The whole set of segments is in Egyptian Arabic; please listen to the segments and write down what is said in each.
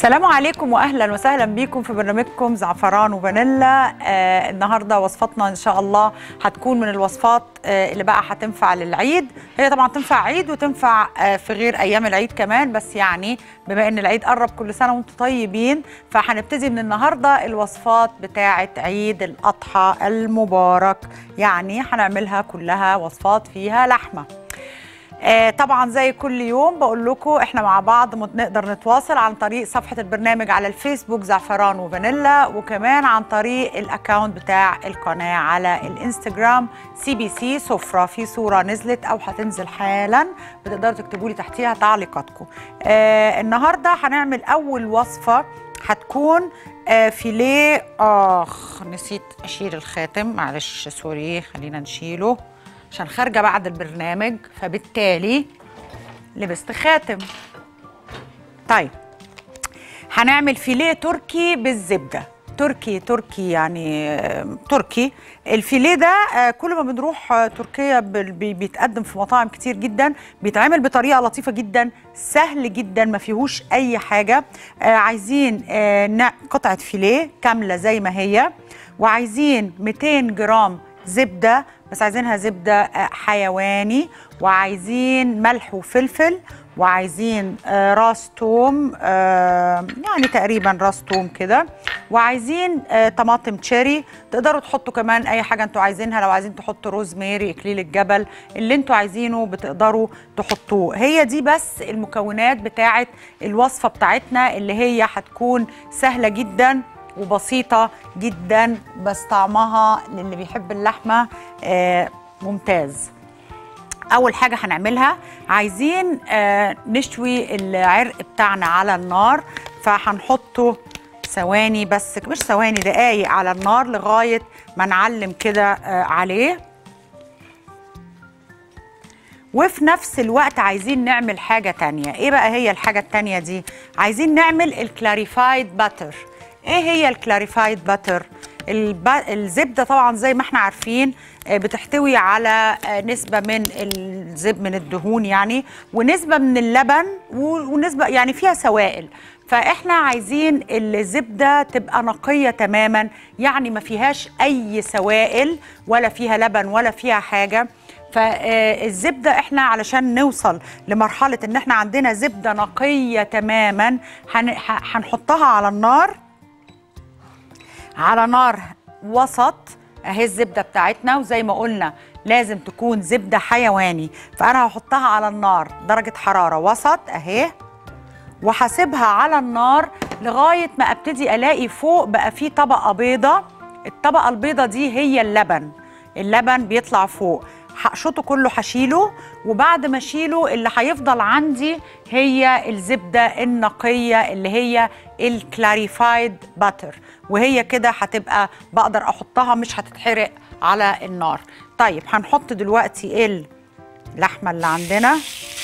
السلام عليكم واهلا وسهلا بيكم في برنامجكم زعفران وفانيلا آه النهارده وصفتنا ان شاء الله هتكون من الوصفات آه اللي بقى هتنفع للعيد هي طبعا تنفع عيد وتنفع آه في غير ايام العيد كمان بس يعني بما ان العيد قرب كل سنه وانتم طيبين فهنبتدي من النهارده الوصفات بتاعه عيد الاضحى المبارك يعني هنعملها كلها وصفات فيها لحمه آه طبعا زي كل يوم بقول لكم احنا مع بعض مت- نقدر نتواصل عن طريق صفحه البرنامج على الفيسبوك زعفران وفانيلا وكمان عن طريق الاكونت بتاع القناه على الانستجرام سي بي سي سفره في صوره نزلت او هتنزل حالا بتقدروا تكتبوا لي تحتيها تعليقاتكم آه النهارده هنعمل اول وصفه هتكون آه فيليه اخ نسيت اشيل الخاتم معلش سوري خلينا نشيله عشان خارجه بعد البرنامج فبالتالي لبست خاتم طيب هنعمل فيليه تركي بالزبده تركي تركي يعني آه، تركي الفيليه ده آه، كل ما بنروح آه، تركيا بال- بي- بيتقدم في مطاعم كتير جدا بيتعمل بطريقه لطيفه جدا سهل جدا ما فيهوش اي حاجه آه، عايزين آه، نع- قطعه فيليه كامله زي ما هي وعايزين 200 جرام زبده بس عايزينها زبده آه، حيواني وعايزين ملح وفلفل وعايزين آه، راس توم آه، يعني تقريبا راس توم كده وعايزين آه، طماطم تشيري تقدروا تحطوا كمان اي حاجه انتوا عايزينها لو عايزين تحطوا روزماري اكليل الجبل اللي انتوا عايزينه بتقدروا تحطوه هي دي بس المكونات بتاعه الوصفه بتاعتنا اللي هي هتكون سهله جدا وبسيطه جدا بس طعمها للي بيحب اللحمه آه، ممتاز اول حاجه هنعملها عايزين آه نشوي العرق بتاعنا على النار فهنحطه ثواني بس مش ثواني دقايق على النار لغايه ما نعلم كده آه عليه وفي نفس الوقت عايزين نعمل حاجة تانية ايه بقى هي الحاجة التانية دي عايزين نعمل الكلاريفايد باتر ايه هي الكلاريفايد باتر الب... الزبدة طبعا زي ما احنا عارفين آه، بتحتوي على آه، نسبة من الزب من الدهون يعني ونسبة من اللبن و- ونسبة يعني فيها سوائل فاحنا عايزين الزبدة تبقى نقية تماما يعني ما فيهاش اي سوائل ولا فيها لبن ولا فيها حاجة فالزبده احنا علشان نوصل لمرحله ان احنا عندنا زبده نقيه تماما هن- ه- هنحطها على النار على نار وسط اهي الزبده بتاعتنا وزي ما قلنا لازم تكون زبده حيواني فانا هحطها على النار درجه حراره وسط اهي وهسيبها على النار لغايه ما ابتدي الاقي فوق بقى فيه طبقه بيضه الطبقه البيضه دي هي اللبن اللبن بيطلع فوق هقشطه كله هشيله وبعد ما اشيله اللي هيفضل عندي هي الزبده النقيه اللي هي الكلاريفايد باتر وهي كده هتبقى بقدر احطها مش هتتحرق على النار طيب هنحط دلوقتي اللحمه اللي عندنا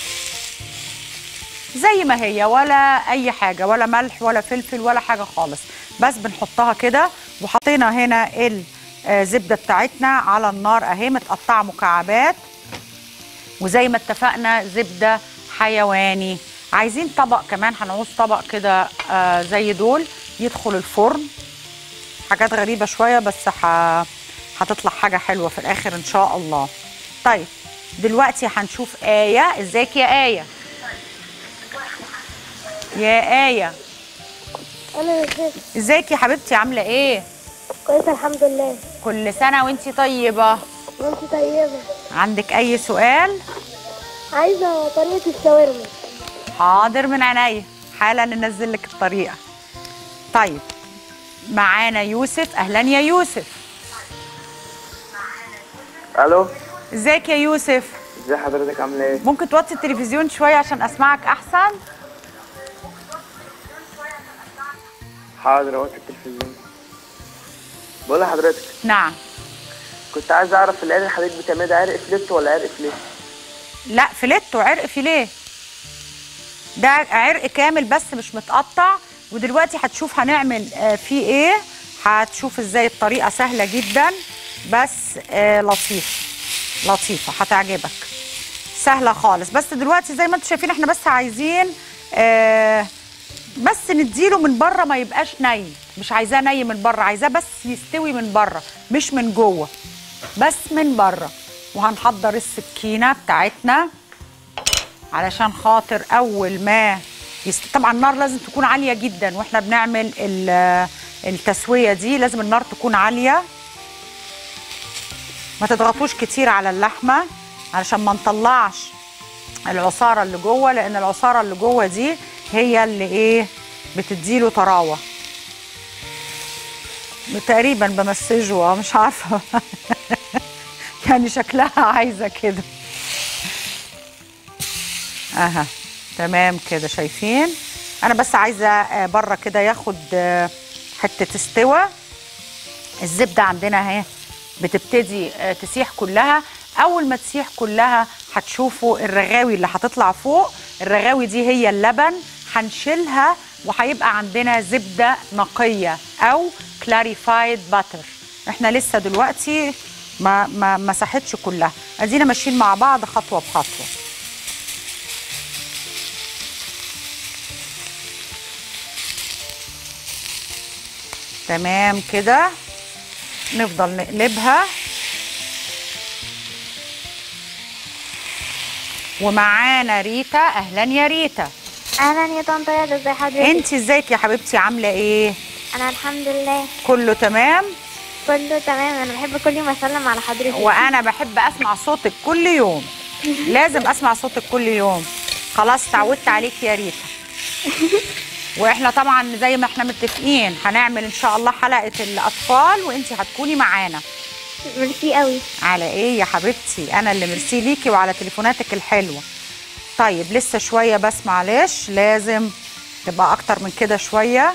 زي ما هي ولا اي حاجه ولا ملح ولا فلفل ولا حاجه خالص بس بنحطها كده وحطينا هنا الزبده بتاعتنا على النار اهي متقطعه مكعبات وزي ما اتفقنا زبده حيواني عايزين طبق كمان هنعوز طبق كده آه، زي دول يدخل الفرن حاجات غريبه شويه بس ح... هتطلع حاجه حلوه في الاخر ان شاء الله طيب دلوقتي هنشوف ايه ازيك يا ايه يا آية انا ازيك ازيك يا حبيبتي عاملة ايه؟ كويسه الحمد لله كل سنة وانتي طيبة وانت طيبه عندك أي سؤال؟ عايزه طريقه الشاورما حاضر من عينيا حالا ننزل لك الطريقة طيب معانا يوسف أهلا يا يوسف الو ازيك يا يوسف؟ ازي حضرتك عامله ايه ممكن توطي التلفزيون شوية عشان أسمعك أحسن؟ حاضر اوقف التلفزيون بقول لحضرتك نعم كنت عايز اعرف العرق اللي حضرتك بتعمليه ده عرق فليت ولا عرق فليت لا فليتو عرق فيليه ده عرق كامل بس مش متقطع ودلوقتي هتشوف هنعمل آه، فيه ايه هتشوف ازاي الطريقه سهله جدا بس آه، لطيفه لطيفه هتعجبك سهله خالص بس دلوقتي زي ما انتم شايفين احنا بس عايزين آه بس نديله من بره ما يبقاش ني مش عايزاه ني من بره عايزاه بس يستوي من بره مش من جوه بس من بره وهنحضر السكينه بتاعتنا علشان خاطر اول ما يست... طبعا النار لازم تكون عاليه جدا واحنا بنعمل ال- التسويه دي لازم النار تكون عاليه ما تضغطوش كتير على اللحمه علشان ما نطلعش العصاره اللي جوه لان العصاره اللي جوه دي هي اللي ايه بتديله طراوه تقريبا بمسجه اه مش عارفه يعني شكلها عايزه كده اها تمام كده شايفين انا بس عايزه آه، بره كده ياخد آه، حته استوى الزبده عندنا اهي بتبتدي آه، تسيح كلها اول ما تسيح كلها هتشوفوا الرغاوي اللي هتطلع فوق الرغاوي دي هي اللبن هنشيلها وهيبقى عندنا زبده نقيه او كلاريفايد باتر احنا لسه دلوقتي ما ما مسحتش كلها ادينا ماشيين مع بعض خطوه بخطوه تمام كده نفضل نقلبها ومعانا ريتا اهلا يا ريتا اهلا يا طنط يا ازي حضرتك انت ازيك يا حبيبتي عامله ايه انا الحمد لله كله تمام كله تمام انا بحب كل يوم اسلم على حضرتك وانا بحب اسمع صوتك كل يوم لازم اسمع صوتك كل يوم خلاص اتعودت عليك يا ريتا واحنا طبعا زي ما احنا متفقين هنعمل ان شاء الله حلقه الاطفال وانت هتكوني معانا ميرسي قوي على ايه يا حبيبتي انا اللي ميرسي ليكي وعلى تليفوناتك الحلوه طيب لسه شويه بس معلش لازم تبقى اكتر من كده شويه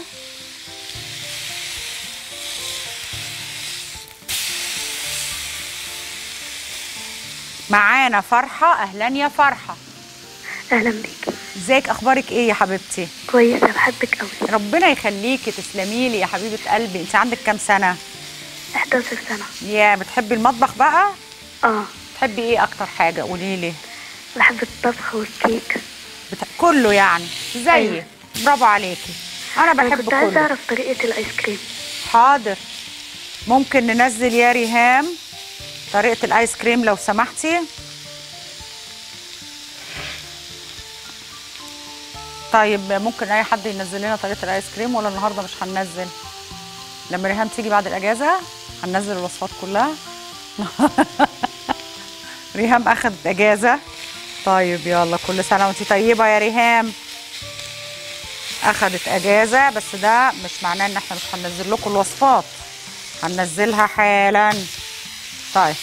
معانا فرحه اهلا يا فرحه اهلا بيكي ازيك اخبارك ايه يا حبيبتي كويسه بحبك قوي ربنا يخليكي تسلمي لي يا حبيبه قلبي انت عندك كام سنه 11 سنه يا بتحبي المطبخ بقى اه بتحبي ايه اكتر حاجه قولي لي بحب الطبخ والكيك بت... كله يعني زيي أيوة. برافو عليكي انا انا بحب كنت عايزه كله اعرف طريقه الايس كريم حاضر ممكن ننزل يا ريهام طريقه الايس كريم لو سمحتي طيب ممكن اي حد ينزل لنا طريقه الايس كريم ولا النهارده مش هننزل لما ريهام تيجي بعد الاجازه هننزل الوصفات كلها ريهام اخذت اجازه طيب يلا كل سنه وانت طيبه يا ريهام اخذت اجازه بس ده مش معناه ان احنا مش هننزل لكم الوصفات هننزلها حالا طيب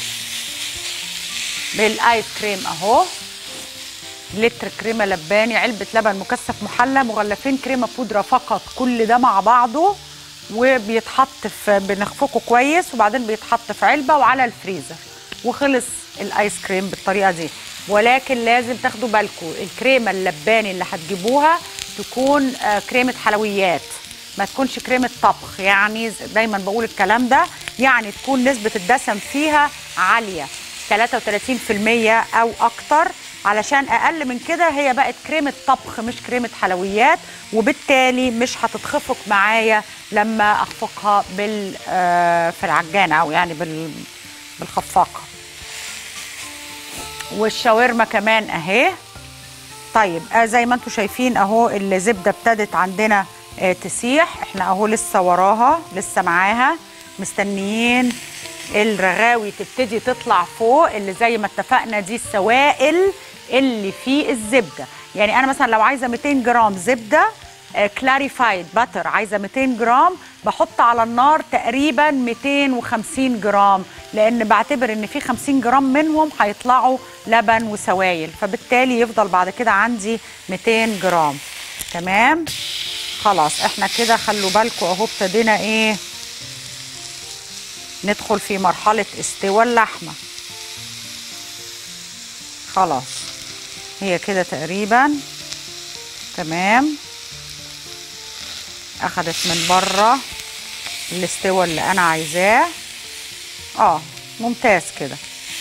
بالايس كريم اهو لتر كريمه لباني علبه لبن مكثف محلى مغلفين كريمه بودره فقط كل ده مع بعضه وبيتحط في بنخفقه كويس وبعدين بيتحط في علبه وعلى الفريزر وخلص الايس كريم بالطريقه دي ولكن لازم تاخدوا بالكم الكريمه اللباني اللي هتجيبوها تكون آه، كريمه حلويات ما تكونش كريمه طبخ يعني ز- دايما بقول الكلام ده يعني تكون نسبه الدسم فيها عاليه 33% او اكتر علشان اقل من كده هي بقت كريمه طبخ مش كريمه حلويات وبالتالي مش هتتخفق معايا لما اخفقها بال آه، في العجانه او يعني بال بالخفاقه والشاورما كمان اهي طيب آه زي ما انتم شايفين اهو الزبده ابتدت عندنا آه تسيح احنا اهو لسه وراها لسه معاها مستنيين الرغاوي تبتدي تطلع فوق اللي زي ما اتفقنا دي السوائل اللي في الزبده يعني انا مثلا لو عايزه 200 جرام زبده كلاريفايد باتر عايزه 200 جرام بحط على النار تقريبا 250 جرام لان بعتبر ان في 50 جرام منهم هيطلعوا لبن وسوائل فبالتالي يفضل بعد كده عندي 200 جرام تمام خلاص احنا كده خلوا بالكم اهو ابتدينا ايه ندخل في مرحله استوى اللحمه خلاص هي كده تقريبا تمام اخدت من بره الاستوى اللي انا عايزاه اه ممتاز كده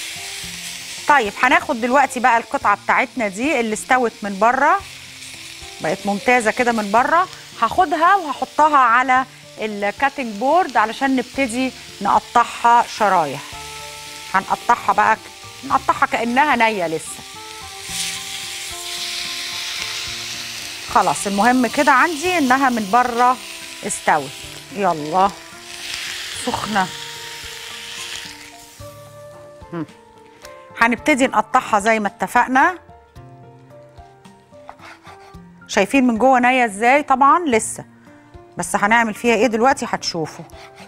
طيب هناخد دلوقتي بقى القطعه بتاعتنا دي اللي استوت من بره بقت ممتازه كده من بره هاخدها وهحطها على الكاتنج بورد علشان نبتدي نقطعها شرايح هنقطعها بقى ك- نقطعها كانها نيه لسه خلاص المهم كده عندي انها من بره استوت يلا سخنه هم. هنبتدي نقطعها زي ما اتفقنا شايفين من جوه نيه ازاي طبعا لسه بس هنعمل فيها ايه دلوقتي هتشوفوا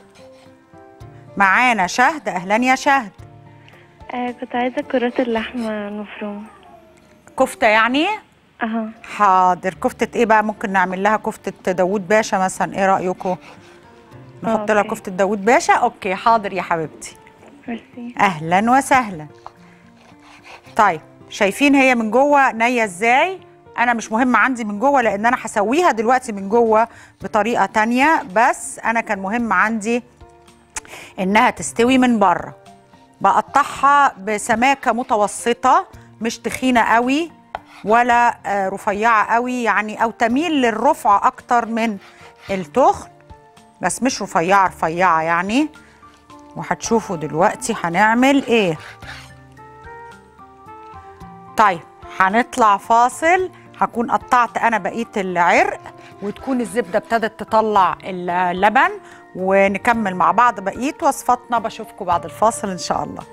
معانا شهد اهلا يا شهد آه كنت عايزة كرات اللحمة مفرومة كفته يعني اها حاضر كفتة ايه بقى ممكن نعمل لها كفتة داوود باشا مثلا ايه رأيكم نحط لها أوكي. كفتة داوود باشا اوكي حاضر يا حبيبتي ميرسي اهلا وسهلا طيب شايفين هي من جوه نية ازاي انا مش مهم عندي من جوه لان انا هسويها دلوقتي من جوه بطريقة تانية بس انا كان مهم عندي انها تستوي من بره بقطعها بسماكه متوسطه مش تخينه قوي ولا آه، رفيعه قوي يعني او تميل للرفع اكتر من التخن بس مش رفيعه رفيعه يعني وهتشوفوا دلوقتي هنعمل ايه طيب هنطلع فاصل هكون قطعت انا بقيه العرق وتكون الزبده ابتدت تطلع اللبن ونكمل مع بعض بقيه وصفاتنا بشوفكم بعد الفاصل ان شاء الله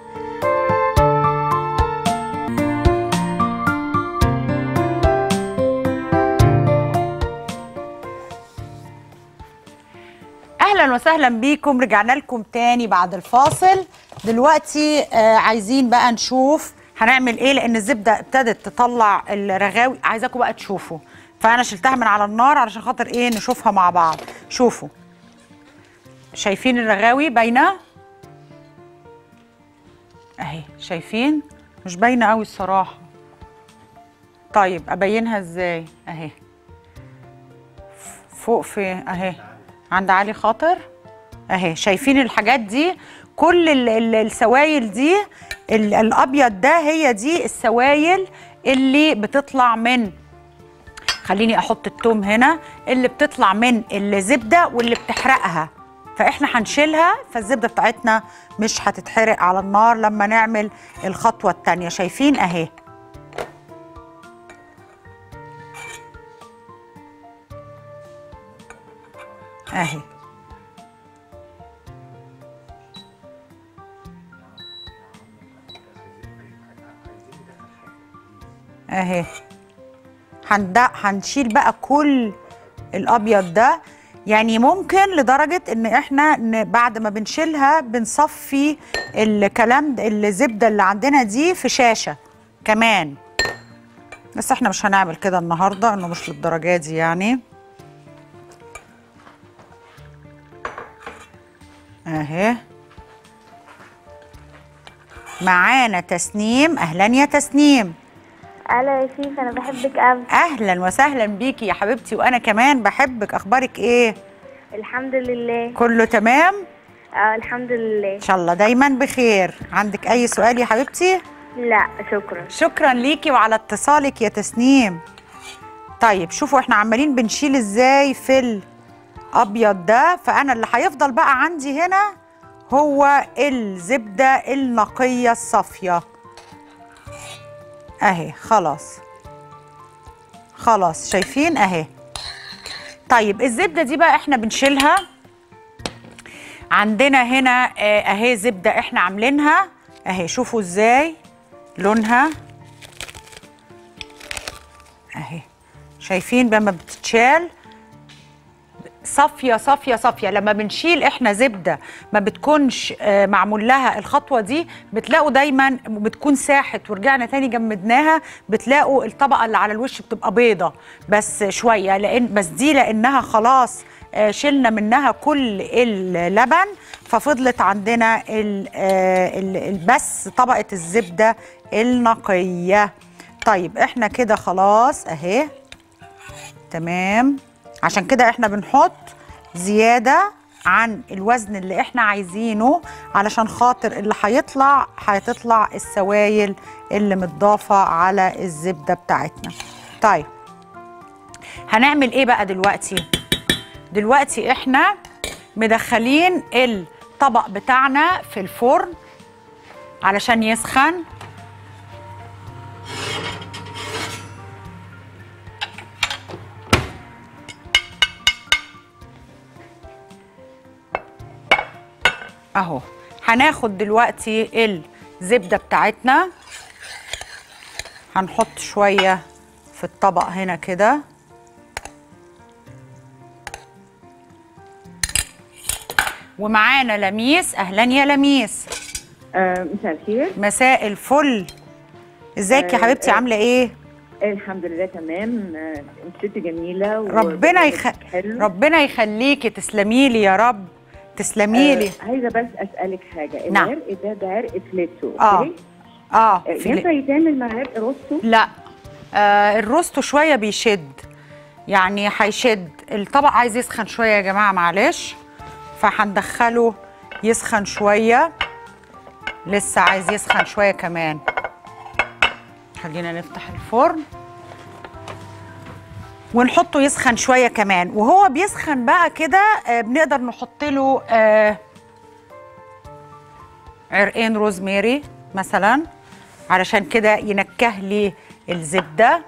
اهلا وسهلا بيكم رجعنا لكم تاني بعد الفاصل دلوقتي آه عايزين بقى نشوف هنعمل ايه لان الزبده ابتدت تطلع الرغاوي عايزاكم بقى تشوفوا فانا شلتها من على النار علشان خاطر ايه نشوفها مع بعض شوفوا شايفين الرغاوي باينه اهي شايفين مش باينه قوي الصراحه طيب ابينها ازاي اهي فوق في اهي عند علي خاطر اهي شايفين الحاجات دي كل ال- ال- السوائل دي ال- الابيض ده هي دي السوائل اللي بتطلع من خليني احط التوم هنا اللي بتطلع من الزبده واللي بتحرقها فاحنا هنشيلها فالزبده بتاعتنا مش هتتحرق على النار لما نعمل الخطوه الثانيه شايفين اهي اهي اهي هندق هنشيل بقى كل الابيض ده يعني ممكن لدرجه ان احنا ن- بعد ما بنشيلها بنصفي الكلام ده الزبده اللي عندنا دي في شاشه كمان بس احنا مش هنعمل كده النهارده انه مش للدرجه دي يعني اهي معانا تسنيم اهلا يا تسنيم الو يا شيف انا بحبك قوي اهلا وسهلا بيكي يا حبيبتي وانا كمان بحبك اخبارك ايه الحمد لله كله تمام اه الحمد لله ان شاء الله دايما بخير عندك اي سؤال يا حبيبتي لا شكرا شكرا ليكي وعلى اتصالك يا تسنيم طيب شوفوا احنا عمالين بنشيل ازاي في الابيض ده فانا اللي هيفضل بقى عندي هنا هو الزبده النقيه الصافيه اهي خلاص خلاص شايفين اهي طيب الزبده دي بقى احنا بنشيلها عندنا هنا آه، اهي زبده احنا عاملينها اهي شوفوا ازاي لونها اهي شايفين لما بتتشال صافيه صافيه صافيه لما بنشيل احنا زبده ما بتكونش آه، معمول لها الخطوه دي بتلاقوا دايما بتكون ساحت ورجعنا تاني جمدناها بتلاقوا الطبقه اللي على الوش بتبقى بيضه بس شويه لان بس دي لانها خلاص آه، شلنا منها كل اللبن ففضلت عندنا ال- آه، ال- ال- بس طبقه الزبده النقيه طيب احنا كده خلاص اهي تمام عشان كده احنا بنحط زيادة عن الوزن اللي احنا عايزينه علشان خاطر اللي هيطلع هتطلع السوائل اللي متضافة على الزبدة بتاعتنا طيب هنعمل ايه بقى دلوقتي دلوقتي احنا مدخلين الطبق بتاعنا في الفرن علشان يسخن اهو هناخد دلوقتي الزبده بتاعتنا هنحط شويه في الطبق هنا كده ومعانا لميس اهلا يا لميس آه، مساء الخير مساء الفل ازيك يا آه، حبيبتي آه. عامله ايه الحمد لله تمام آه، انت ست جميله ربنا يخ... وبرنامجك حلو ربنا يخليكي تسلمي لي يا رب تسلمي لي آه، عايزه بس اسالك حاجه نعم. العرق ده ده عرق فليتو اه أوكي؟ اه آه، في ينفع يتعمل مع عرق روستو لا آه الروستو شويه بيشد يعني هيشد الطبق عايز يسخن شويه يا جماعه معلش فهندخله يسخن شويه لسه عايز يسخن شويه كمان خلينا نفتح الفرن ونحطه يسخن شويه كمان وهو بيسخن بقى كده آه بنقدر نحط له آه عرقين روزماري مثلا علشان كده ينكه لي الزبده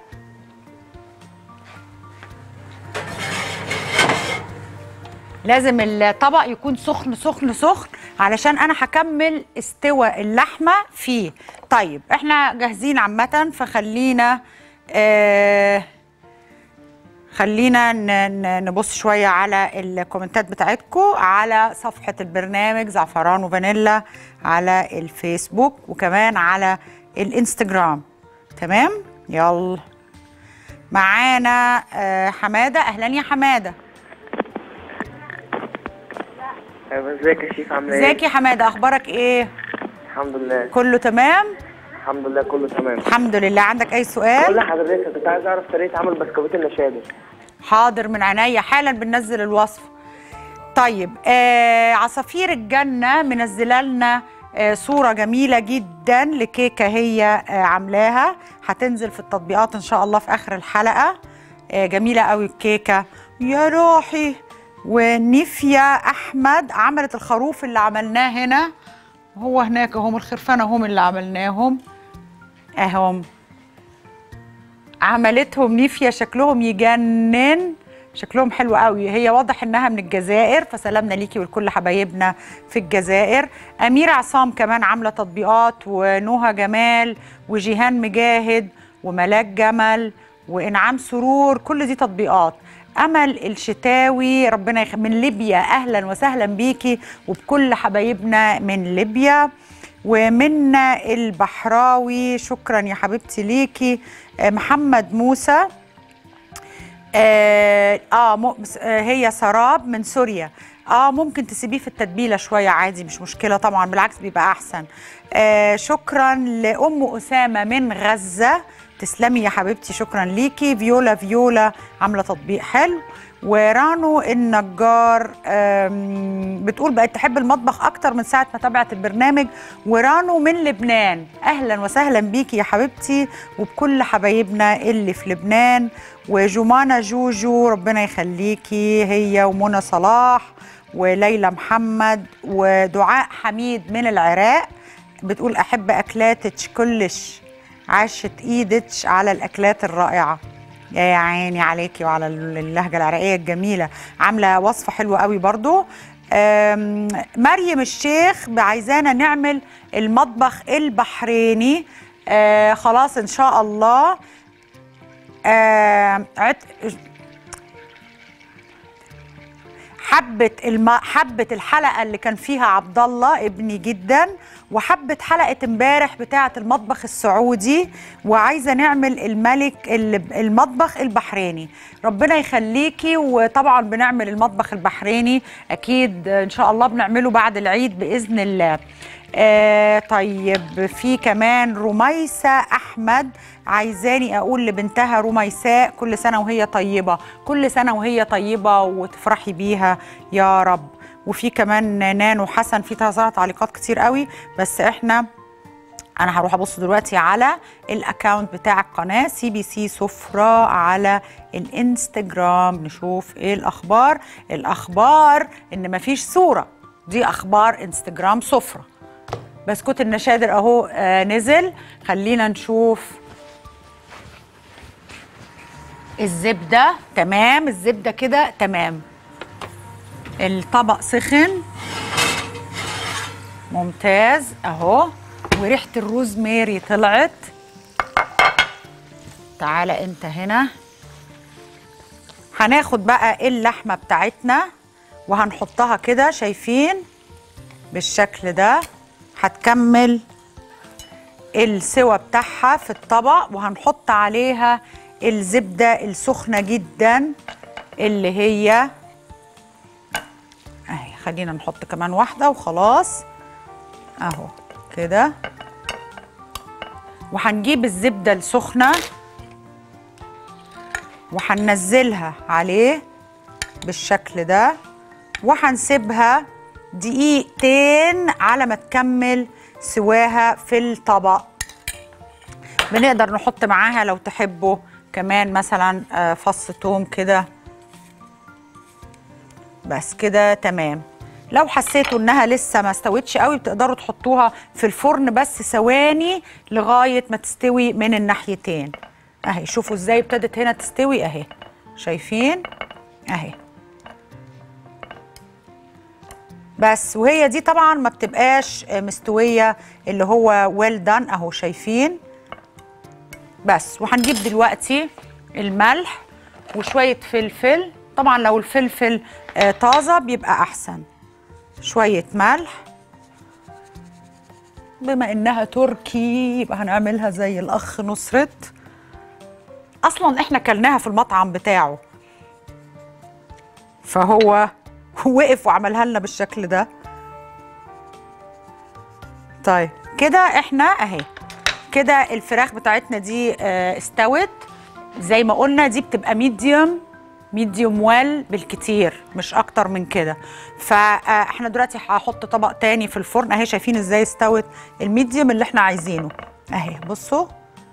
لازم الطبق يكون سخن سخن سخن علشان انا هكمل استوى اللحمه فيه طيب احنا جاهزين عامه فخلينا آه خلينا ن- ن- نبص شويه على الكومنتات بتاعتكم على صفحه البرنامج زعفران وفانيلا على الفيسبوك وكمان على الانستجرام تمام يلا معانا آه، حماده اهلا يا حماده أيوة، ازيك يا شيف عامله ايه؟ ازيك يا حماده اخبارك ايه الحمد لله كله تمام الحمد لله كله تمام الحمد لله عندك اي بقول سؤال لحضرتك كنت عايز اعرف طريقه عمل بسكويت النشادر حاضر من عينيا حالا بننزل الوصفه طيب آه عصافير الجنه منزله لنا آه صوره جميله جدا لكيكه هي آه عاملاها هتنزل في التطبيقات ان شاء الله في اخر الحلقه آه جميله قوي الكيكه يا روحي ونيفيا احمد عملت الخروف اللي عملناه هنا هو هناك هم الخرفانه هم اللي عملناهم اهم عملتهم نيفيا شكلهم يجنن شكلهم حلو قوي هي واضح انها من الجزائر فسلامنا ليكي ولكل حبايبنا في الجزائر اميره عصام كمان عامله تطبيقات ونهى جمال وجيهان مجاهد وملاك جمل وانعام سرور كل دي تطبيقات امل الشتاوي ربنا يخ... من ليبيا اهلا وسهلا بيكي وبكل حبايبنا من ليبيا ومنى البحراوي شكرا يا حبيبتي ليكي آه، محمد موسى اه, آه م- آه، هي سراب من سوريا اه ممكن تسيبيه في التتبيله شويه عادي مش مشكله طبعا بالعكس بيبقى احسن آه شكرا لام اسامه من غزه تسلمي يا حبيبتي شكرا ليكي فيولا فيولا عامله تطبيق حلو ورانو النجار آم، بتقول بقت تحب المطبخ اكتر من ساعه ما تابعت البرنامج ورانو من لبنان اهلا وسهلا بيكي يا حبيبتي وبكل حبايبنا اللي في لبنان وجمانة جوجو ربنا يخليكي هي ومنى صلاح وليلى محمد ودعاء حميد من العراق بتقول احب اكلاتك كلش عاشت ايدك على الاكلات الرائعه يا عيني عليكي وعلى اللهجه العراقيه الجميله عامله وصفه حلوه قوي برضو أم، مريم الشيخ عايزانا نعمل المطبخ البحريني آه خلاص ان شاء الله آه عت... حبت الم... حبت الحلقه اللي كان فيها عبد الله ابني جدا وحبت حلقه امبارح بتاعه المطبخ السعودي وعايزه نعمل الملك ال- المطبخ البحريني ربنا يخليكي وطبعا بنعمل المطبخ البحريني اكيد ان شاء الله بنعمله بعد العيد باذن الله آه طيب في كمان رميسة أحمد عايزاني أقول لبنتها رميساء كل سنة وهي طيبة كل سنة وهي طيبة وتفرحي بيها يا رب وفي كمان نانو حسن في ظهر تعليقات كتير قوي بس احنا انا هروح ابص دلوقتي على الاكونت بتاع القناه سي بي سي سفره على الانستجرام نشوف ايه الاخبار الاخبار ان مفيش صوره دي اخبار انستجرام سفره بسكوت النشادر اهو آه نزل خلينا نشوف الزبده تمام الزبده كده تمام الطبق سخن ممتاز اهو وريحه الروزماري طلعت تعالى انت هنا هناخد بقى اللحمه بتاعتنا وهنحطها كده شايفين بالشكل ده هتكمل السوى بتاعها في الطبق وهنحط عليها الزبده السخنه جدا اللي هي اهي خلينا نحط كمان واحده وخلاص اهو كده وهنجيب الزبده السخنه وهننزلها عليه بالشكل ده وهنسيبها دقيقتين على ما تكمل سواها في الطبق بنقدر نحط معاها لو تحبوا كمان مثلا آه، فص توم كده بس كده تمام لو حسيتوا انها لسه ما استوتش قوي بتقدروا تحطوها في الفرن بس ثواني لغايه ما تستوي من الناحيتين اهي شوفوا ازاي ابتدت هنا تستوي اهي شايفين اهي بس وهي دي طبعا ما بتبقاش مستويه اللي هو ويل دان اهو شايفين بس وهنجيب دلوقتي الملح وشويه فلفل طبعا لو الفلفل آه، طازه بيبقى احسن شويه ملح بما انها تركي يبقى هنعملها زي الاخ نصرت اصلا احنا كلناها في المطعم بتاعه فهو وقف وعملها لنا بالشكل ده طيب كده احنا اهي كده الفراخ بتاعتنا دي آه، استوت زي ما قلنا دي بتبقى ميديوم ميديوم ويل بالكتير مش اكتر من كده فاحنا دلوقتي هحط طبق تاني في الفرن اهي شايفين ازاي استوت الميديوم اللي احنا عايزينه اهي بصوا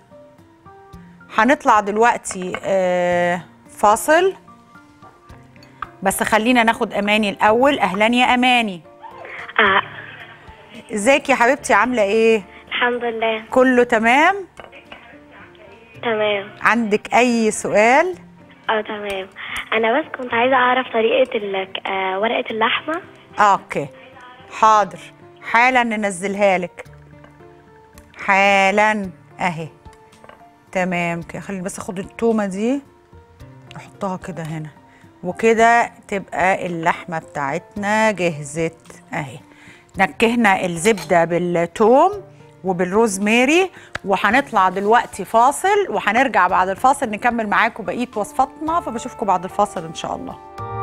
هنطلع دلوقتي آه، فاصل بس خلينا ناخد اماني الاول اهلا يا اماني آه. ازيك يا حبيبتي عامله ايه الحمد لله كله تمام تمام عندك اي سؤال اه تمام انا بس كنت عايزه اعرف طريقه ال- آه ورقه اللحمه آه، اوكي حاضر حالا ننزلها لك حالا اهي تمام كده خليني بس اخد التومه دي احطها كده هنا وكده تبقى اللحمه بتاعتنا جهزت اهي نكهنا الزبده بالثوم وبالروزماري وهنطلع دلوقتي فاصل وهنرجع بعد الفاصل نكمل معاكم بقيه وصفاتنا فبشوفكم بعد الفاصل ان شاء الله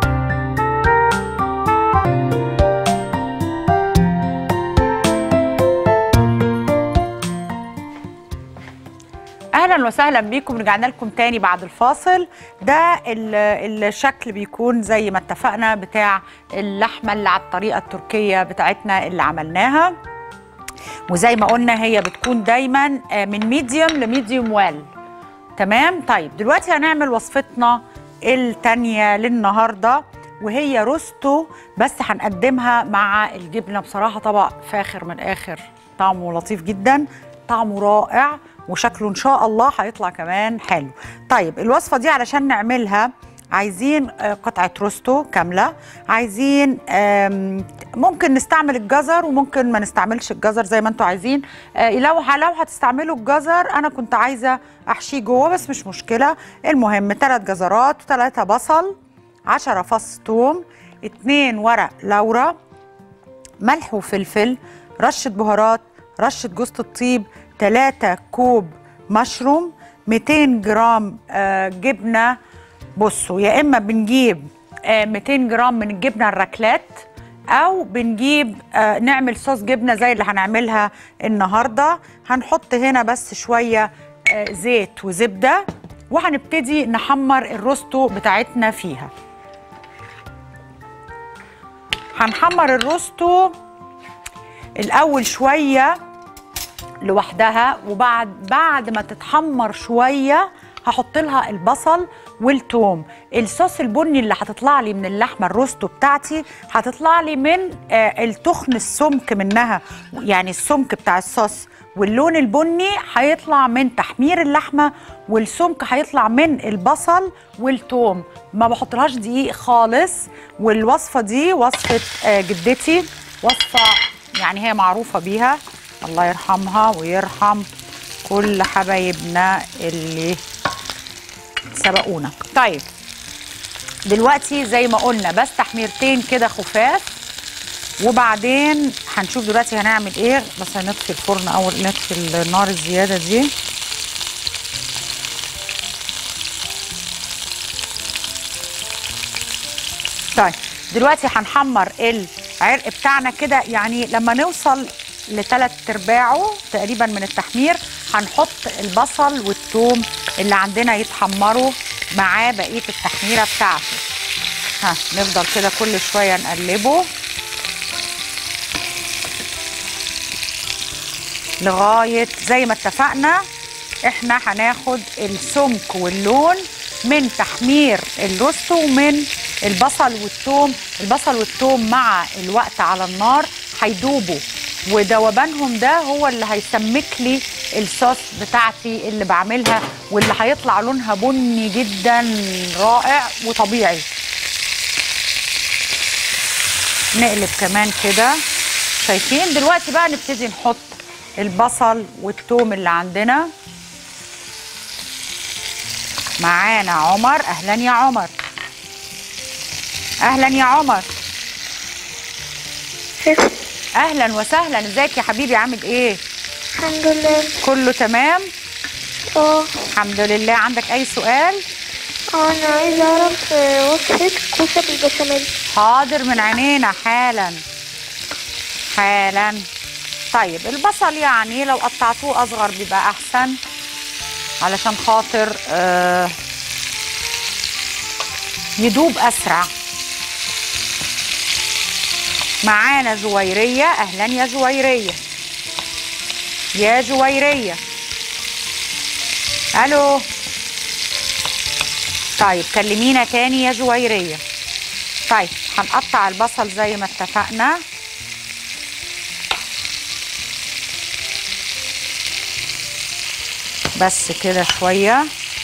اهلا وسهلا بيكم رجعنا لكم تاني بعد الفاصل ده ال- الشكل بيكون زي ما اتفقنا بتاع اللحمه اللي على الطريقه التركيه بتاعتنا اللي عملناها وزي ما قلنا هي بتكون دايما آه، من ميديوم لميديوم ويل تمام طيب دلوقتي هنعمل وصفتنا التانية للنهاردة وهي روستو بس هنقدمها مع الجبنة بصراحة طبق فاخر من الآخر طعمه لطيف جدا طعمه رائع وشكله إن شاء الله هيطلع كمان حلو طيب الوصفة دي علشان نعملها عايزين آه، قطعة روستو كاملة عايزين آم، ممكن نستعمل الجزر وممكن ما نستعملش الجزر زي ما انتوا عايزين آه، لو لو هتستعملوا الجزر انا كنت عايزة احشيه جوه بس مش مشكلة المهم ثلاث جزرات وثلاثة بصل عشرة فص توم اتنين ورق لورا ملح وفلفل رشة بهارات رشة جوز الطيب 3 كوب مشروم 200 جرام آه، جبنة بصوا يا إما بنجيب آه، 200 جرام من الجبنة الراكلات أو بنجيب آه، نعمل صوص جبنة زي اللي هنعملها النهاردة هنحط هنا بس شوية آه، زيت وزبدة وهنبتدي نحمر الروستو بتاعتنا فيها هنحمر الروستو الاول شويه لوحدها وبعد بعد ما تتحمر شويه هحط لها البصل والثوم الصوص البني اللي هتطلع لي من اللحمه الروستو بتاعتي هتطلع لي من آه التخن السمك منها يعني السمك بتاع الصوص واللون البني هيطلع من تحمير اللحمه والسمك هيطلع من البصل والثوم ما بحطلهاش دقيق خالص والوصفه دي وصفه آه جدتي وصفه يعني هي معروفه بيها الله يرحمها ويرحم كل حبايبنا اللي سبقونا طيب دلوقتي زي ما قلنا بس تحميرتين كده خفاف وبعدين هنشوف دلوقتي هنعمل ايه بس هنطفي الفرن اول نطفي النار الزياده دي طيب دلوقتي هنحمر العرق بتاعنا كده يعني لما نوصل لثلاث ارباعه تقريبا من التحمير هنحط البصل والثوم اللي عندنا يتحمروا معاه بقيه التحميره بتاعته ها نفضل كده كل شويه نقلبه لغايه زي ما اتفقنا احنا هناخد السمك واللون من تحمير الروستو ومن البصل والثوم البصل والثوم مع الوقت على النار هيدوبوا وذوبانهم ده هو اللي هيسمك لي الصوص بتاعتي اللي بعملها واللي هيطلع لونها بني جدا رائع وطبيعي نقلب كمان كده شايفين دلوقتي بقى نبتدي نحط البصل والثوم اللي عندنا معانا عمر اهلا يا عمر اهلا يا عمر اهلا وسهلا ازيك يا حبيبي عامل ايه الحمد لله كله تمام اه الحمد لله عندك اي سؤال اه انا عايزه اعرف آه، وصفه كوسه بالبشاميل حاضر من عينينا حالا حالا طيب البصل يعني لو قطعتوه اصغر بيبقى احسن علشان خاطر آه يدوب اسرع معانا جويريه اهلا يا جويريه يا جويريه الو طيب كلمينا تاني يا جويريه طيب هنقطع البصل زي ما اتفقنا بس كده شويه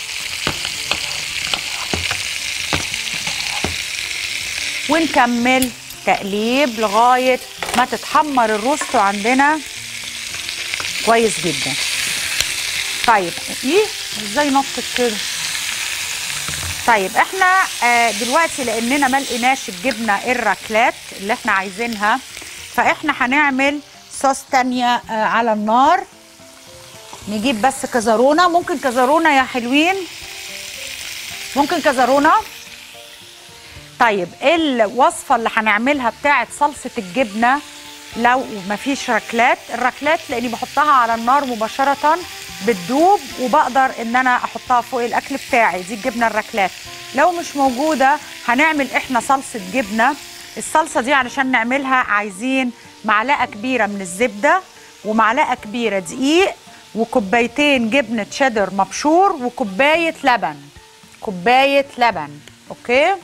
ونكمل تقليب لغايه ما تتحمر الروستو عندنا كويس جدا طيب ايه ازاي نطت كده طيب احنا آه، دلوقتي لاننا ما لقيناش الجبنه الراكلات اللي احنا عايزينها فاحنا هنعمل صوص تانية آه، على النار نجيب بس كزرونه ممكن كزرونه يا حلوين ممكن كزرونه طيب الوصفه اللي هنعملها بتاعه صلصه الجبنه لو مفيش ركلات الركلات لاني بحطها على النار مباشره بتدوب وبقدر ان انا احطها فوق الاكل بتاعي دي الجبنه الركلات لو مش موجوده هنعمل احنا صلصه جبنه الصلصه دي علشان نعملها عايزين معلقه كبيره من الزبده ومعلقه كبيره دقيق وكوبايتين جبنه شيدر مبشور وكوبايه لبن كوبايه لبن اوكي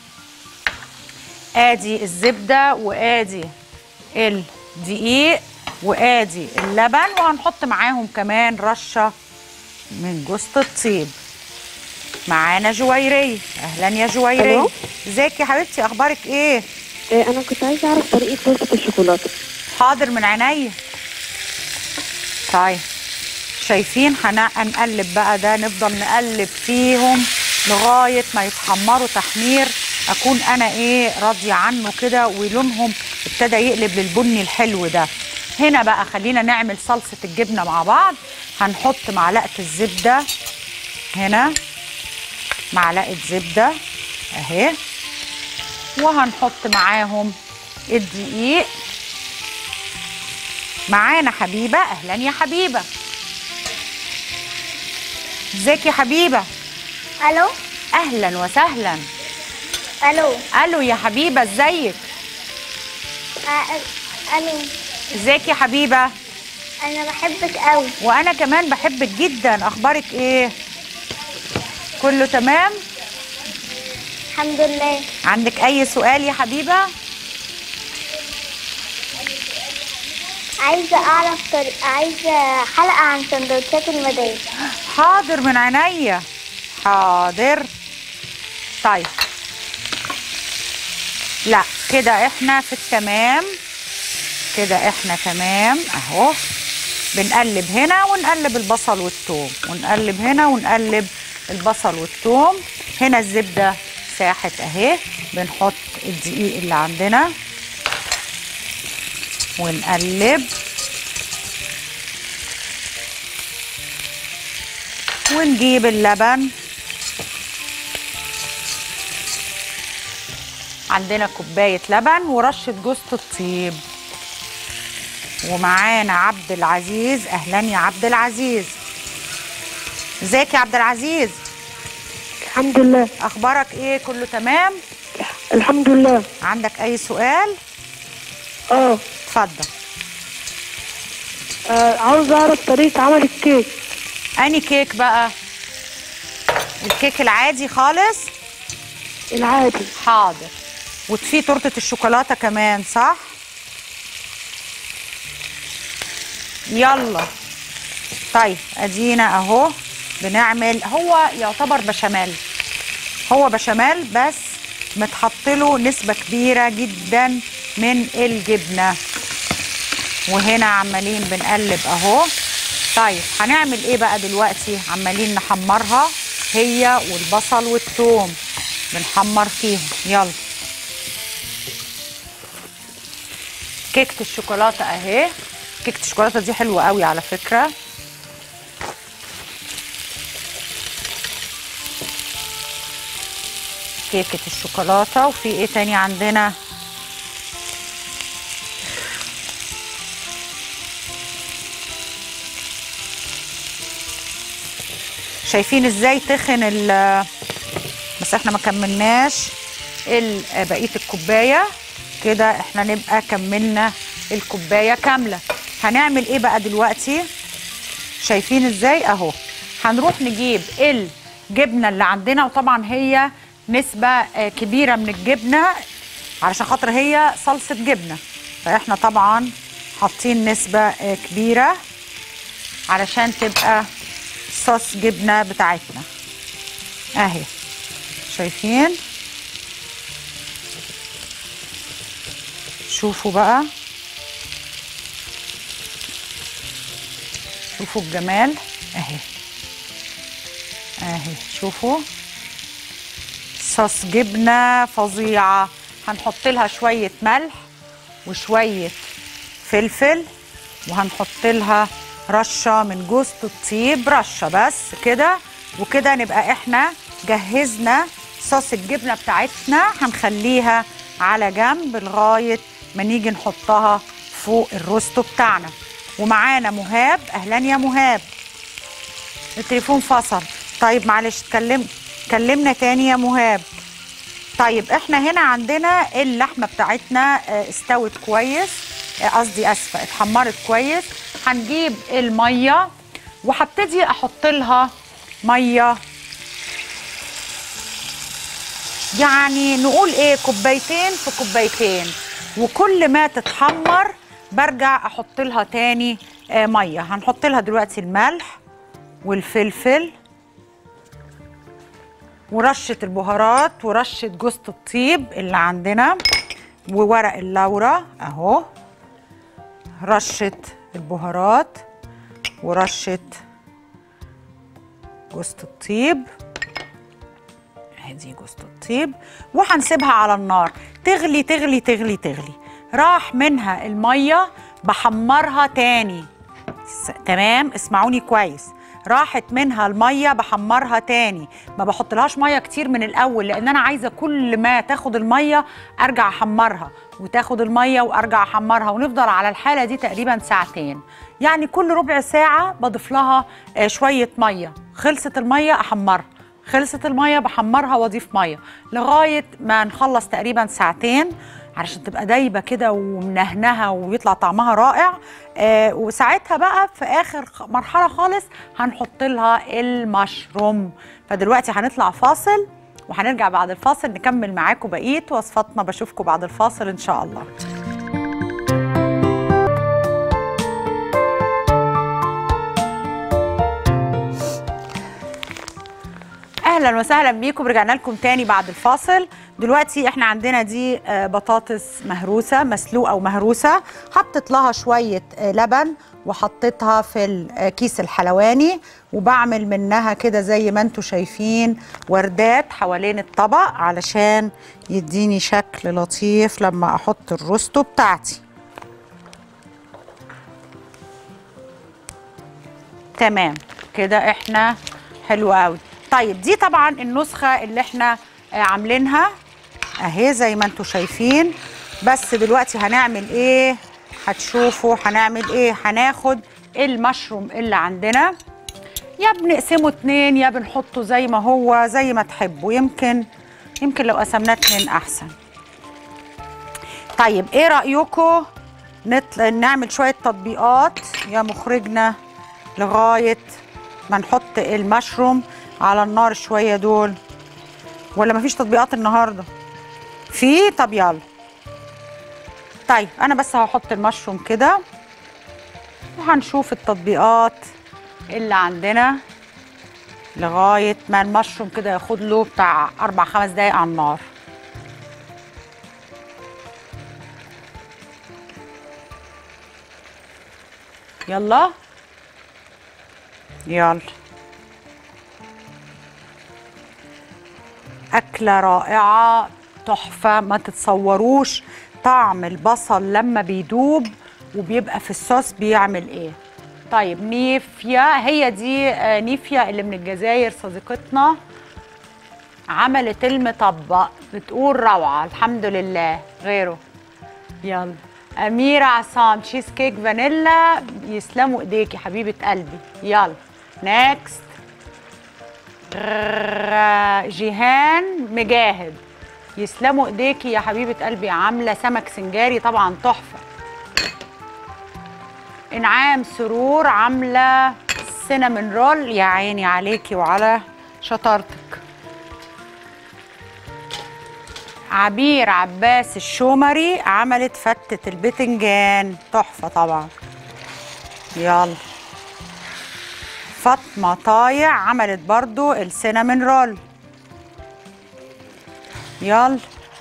ادي الزبده وادي الدقيق وادي اللبن وهنحط معاهم كمان رشه من جوز الطيب معانا جويريه اهلا يا جويريه ألو؟ ازيك يا حبيبتي اخبارك ايه آه، انا كنت عايزه اعرف طريقه توستة الشوكولاته حاضر من عينيا طيب شايفين هن- هنقلب بقى ده نفضل نقلب فيهم لغايه ما يتحمروا تحمير اكون انا ايه راضيه عنه كده ولونهم ابتدى يقلب للبني الحلو ده هنا بقى خلينا نعمل صلصه الجبنه مع بعض هنحط معلقه الزبده هنا معلقه زبده اهي وهنحط معاهم الدقيق معانا حبيبه اهلا يا حبيبه ازيك يا حبيبه الو اهلا وسهلا الو الو يا حبيبه ازيك الو ازيك يا حبيبه انا بحبك قوي وانا كمان بحبك جدا اخبارك ايه كله تمام الحمد لله عندك اي سؤال يا حبيبه عايزه اعرف طريق عايزه حلقه عن سندوتشات المدارس حاضر من عينيا حاضر طيب لا كده احنا في التمام كده احنا تمام اهو بنقلب هنا ونقلب البصل والثوم ونقلب هنا ونقلب البصل والثوم هنا الزبده ساحت اهي بنحط الدقيق اللي عندنا ونقلب ونجيب اللبن عندنا كوباية لبن ورشة جوزة الطيب ومعانا عبد العزيز أهلا يا عبد العزيز ازيك يا عبد العزيز الحمد لله أخبارك إيه كله تمام الحمد لله عندك أي سؤال اه اتفضل آه، عاوز اعرف طريقة عمل الكيك أني كيك بقى الكيك العادي خالص العادي حاضر وفي تورته الشوكولاته كمان صح يلا طيب ادينا اهو بنعمل هو يعتبر بشاميل هو بشاميل بس متحط له نسبه كبيره جدا من الجبنه وهنا عمالين بنقلب اهو طيب هنعمل ايه بقى دلوقتي عمالين نحمرها هي والبصل والثوم بنحمر فيهم يلا كيكه الشوكولاته اهي كيكه الشوكولاته دي حلوه قوي على فكره كيكه الشوكولاته وفي ايه تاني عندنا شايفين ازاي تخن ال بس احنا ما كملناش ال- بقيه الكوبايه كده احنا نبقى كملنا الكوبايه كامله هنعمل ايه بقى دلوقتي شايفين ازاي اهو هنروح نجيب الجبنه اللي عندنا وطبعا هي نسبه آه، كبيره من الجبنه علشان خاطر هي صلصه جبنه فاحنا طبعا حاطين نسبه آه، كبيره علشان تبقى صوص جبنه بتاعتنا اهي شايفين شوفوا بقى شوفوا الجمال اهي اهي شوفوا صوص جبنه فظيعه هنحط لها شويه ملح وشويه فلفل وهنحط لها رشه من جوز الطيب رشه بس كده وكده نبقى احنا جهزنا صوص الجبنه بتاعتنا هنخليها على جنب لغايه ما نيجي نحطها فوق الروستو بتاعنا ومعانا مهاب اهلا يا مهاب التليفون فصل طيب معلش اتكلم كلمنا تاني يا مهاب طيب احنا هنا عندنا اللحمه بتاعتنا آه، استوت كويس آه، قصدي اسفه اتحمرت كويس هنجيب الميه وهبتدي احط لها ميه يعني نقول ايه كوبايتين في كوبايتين وكل ما تتحمر برجع احط لها تاني آه، ميه هنحط لها دلوقتي الملح والفلفل ورشه البهارات ورشه جوز الطيب اللي عندنا وورق اللورة اهو رشه البهارات ورشه جوز الطيب ادي جوز الطيب وهنسيبها على النار تغلي تغلي تغلي تغلي راح منها الميه بحمرها تاني س- تمام اسمعوني كويس راحت منها الميه بحمرها تاني ما بحطلهاش ميه كتير من الاول لان انا عايزه كل ما تاخد الميه ارجع احمرها وتاخد الميه وارجع احمرها ونفضل على الحاله دي تقريبا ساعتين يعني كل ربع ساعه بضيف لها آه، شويه ميه خلصت الميه احمرها خلصت الميه بحمرها واضيف ميه لغايه ما نخلص تقريبا ساعتين علشان تبقى دايبه كده ومنهنهه ويطلع طعمها رائع آه وساعتها بقى في اخر خ- مرحله خالص هنحط لها المشروم فدلوقتي هنطلع فاصل وهنرجع بعد الفاصل نكمل معاكم بقيه وصفاتنا بشوفكم بعد الفاصل ان شاء الله اهلا وسهلا بيكم رجعنا لكم تاني بعد الفاصل دلوقتي احنا عندنا دي آه، بطاطس مهروسه مسلوقه ومهروسه حطيت لها شويه آه، لبن وحطيتها في الكيس الحلواني وبعمل منها كده زي ما انتم شايفين وردات حوالين الطبق علشان يديني شكل لطيف لما احط الروستو بتاعتي تمام كده احنا حلو قوي طيب دي طبعا النسخه اللي احنا آه، عاملينها اهي زي ما انتم شايفين بس دلوقتي هنعمل ايه هتشوفوا هنعمل ايه هناخد المشروم اللي عندنا يا بنقسمه اتنين يا بنحطه زي ما هو زي ما تحبوا يمكن يمكن لو قسمناه اتنين احسن طيب ايه رايكم نطلع نعمل شويه تطبيقات يا مخرجنا لغايه ما نحط المشروم على النار شويه دول ولا مفيش تطبيقات النهارده في طب يلا طيب انا بس هحط المشروم كده وهنشوف التطبيقات اللي عندنا لغايه ما المشروم كده ياخد له بتاع اربع خمس دقايق على النار يلا يلا أكلة رائعة تحفة ما تتصوروش طعم البصل لما بيدوب وبيبقى في الصوص بيعمل ايه طيب نيفيا هي دي آه، نيفيا اللي من الجزائر صديقتنا عملت المطبق بتقول روعة الحمد لله غيره يلا أميرة عصام تشيز كيك فانيلا يسلموا ايديكي حبيبة قلبي يلا نيكست جيهان مجاهد يسلموا ايديكي يا حبيبة قلبي عاملة سمك سنجاري طبعا تحفة انعام سرور عاملة سينامون رول يا عيني عليكي وعلى شطارتك عبير عباس الشومري عملت فتة البتنجان تحفة طبعا يلا فاطمة طايع عملت برضو السينامون رول يلا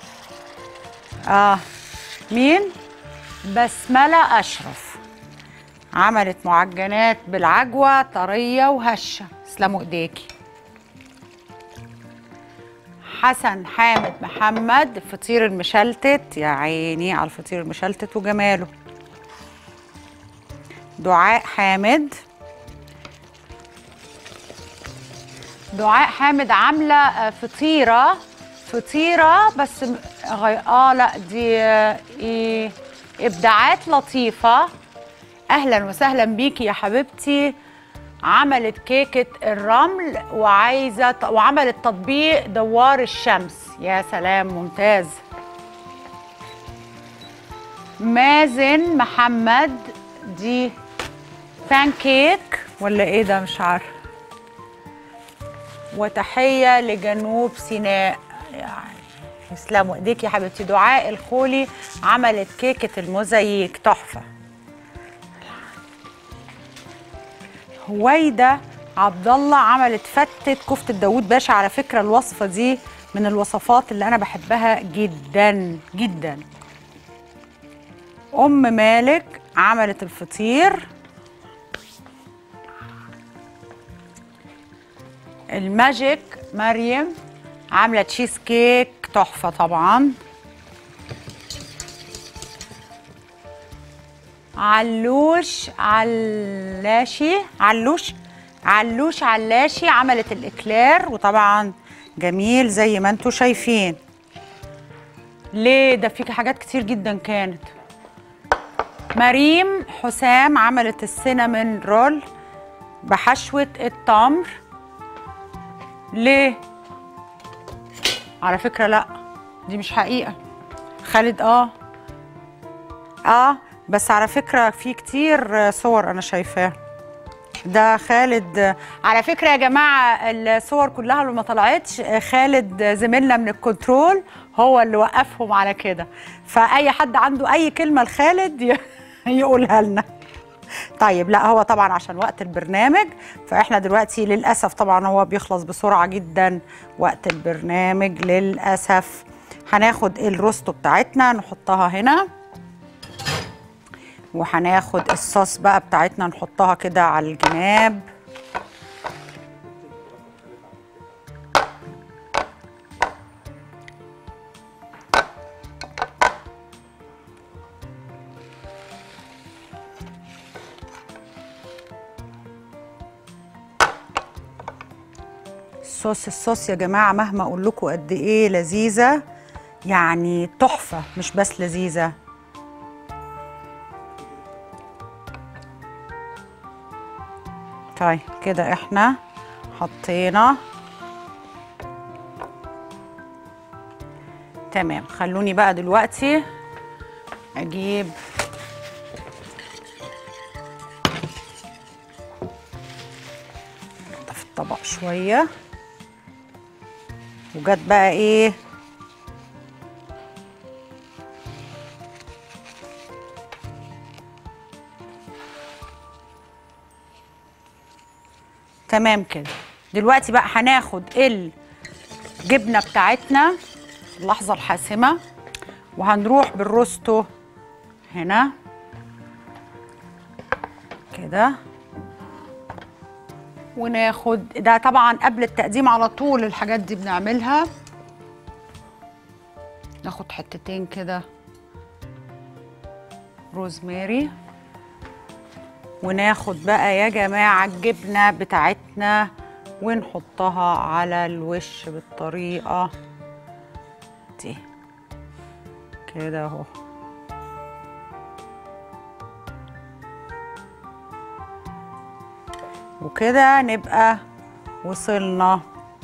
اه مين بسملة أشرف عملت معجنات بالعجوة طرية وهشة تسلموا ايديكي حسن حامد محمد الفطير المشلتت يا عيني على الفطير المشلتت وجماله دعاء حامد دعاء حامد عامله آه، فطيره فطيره بس م- غي... اه لا دي آه، ايه ابداعات لطيفه اهلا وسهلا بيكي يا حبيبتي عملت كيكه الرمل وعايزه ت- وعملت تطبيق دوار الشمس يا سلام ممتاز مازن محمد دي بان كيك ولا ايه ده مش عارفه وتحيه لجنوب سيناء يعني يسلموا ايديك يا حبيبتي دعاء الخولي عملت كيكه الموزاييك تحفه هويدا عبد الله عملت فتة كفتة داوود باشا على فكرة الوصفة دي من الوصفات اللي أنا بحبها جدا جدا أم مالك عملت الفطير الماجيك مريم عاملة تشيز كيك تحفة طبعا علوش علاشي علوش علوش علاشي عملت الاكلير وطبعا جميل زي ما انتم شايفين ليه ده في حاجات كتير جدا كانت مريم حسام عملت السينامون رول بحشوة التمر ليه على فكرة لا دي مش حقيقة خالد اه اه بس على فكره في كتير صور انا شايفاها ده خالد على فكره يا جماعه الصور كلها اللي ما طلعتش خالد زميلنا من الكنترول هو اللي وقفهم على كده فاي حد عنده اي كلمه لخالد ي- يقولها لنا طيب لا هو طبعا عشان وقت البرنامج فاحنا دلوقتي للاسف طبعا هو بيخلص بسرعه جدا وقت البرنامج للاسف هناخد الروستو بتاعتنا نحطها هنا وهناخد الصوص بقى بتاعتنا نحطها كده على الجناب الصوص الصوص يا جماعه مهما اقول لكم قد ايه لذيذه يعني تحفه مش بس لذيذه طيب كده احنا حطينا تمام خلوني بقى دلوقتي اجيب في الطبق شويه وجت بقى ايه تمام كده دلوقتي بقى هناخد الجبنه بتاعتنا اللحظه الحاسمه وهنروح بالروستو هنا كده وناخد ده طبعا قبل التقديم على طول الحاجات دي بنعملها ناخد حتتين كده روزماري وناخد بقى يا جماعة الجبنة بتاعتنا ونحطها على الوش بالطريقة دي كده اهو وكده نبقى وصلنا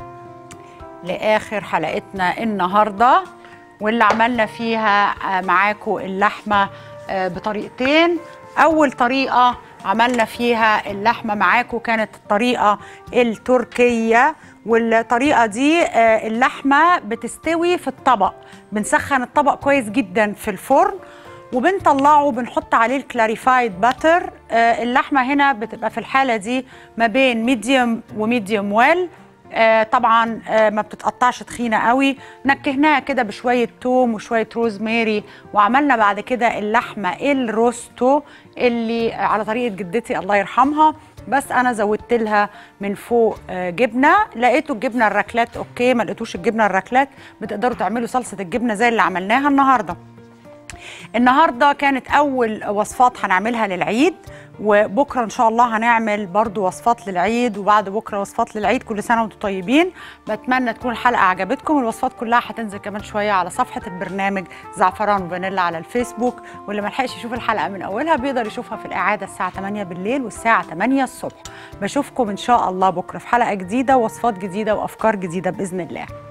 لآخر حلقتنا النهاردة واللي عملنا فيها آه، معاكم اللحمة آه، بطريقتين أول طريقة عملنا فيها اللحمة معاكم كانت الطريقة التركية والطريقة دي آه، اللحمة بتستوي في الطبق بنسخن الطبق كويس جدا في الفرن وبنطلعه بنحط عليه الكلاريفايد باتر آه اللحمه هنا بتبقى في الحاله دي ما بين ميديوم وميديوم ويل آه طبعا آه ما بتتقطعش تخينه قوي نكهناها كده بشويه توم وشويه روزماري وعملنا بعد كده اللحمه الروستو اللي على طريقه جدتي الله يرحمها بس انا زودت لها من فوق آه جبنه لقيتوا الجبنه الراكلات اوكي ما لقيتوش الجبنه الراكلات بتقدروا تعملوا صلصه الجبنه زي اللي عملناها النهارده النهارده كانت اول وصفات هنعملها للعيد وبكره ان شاء الله هنعمل برضو وصفات للعيد وبعد بكره وصفات للعيد كل سنه وانتم طيبين بتمنى تكون الحلقه عجبتكم الوصفات كلها هتنزل كمان شويه على صفحه البرنامج زعفران وفانيلا على الفيسبوك واللي ما لحقش يشوف الحلقه من اولها بيقدر يشوفها في الاعاده الساعه 8 بالليل والساعه 8 الصبح بشوفكم ان شاء الله بكره في حلقه جديده ووصفات جديده وافكار جديده باذن الله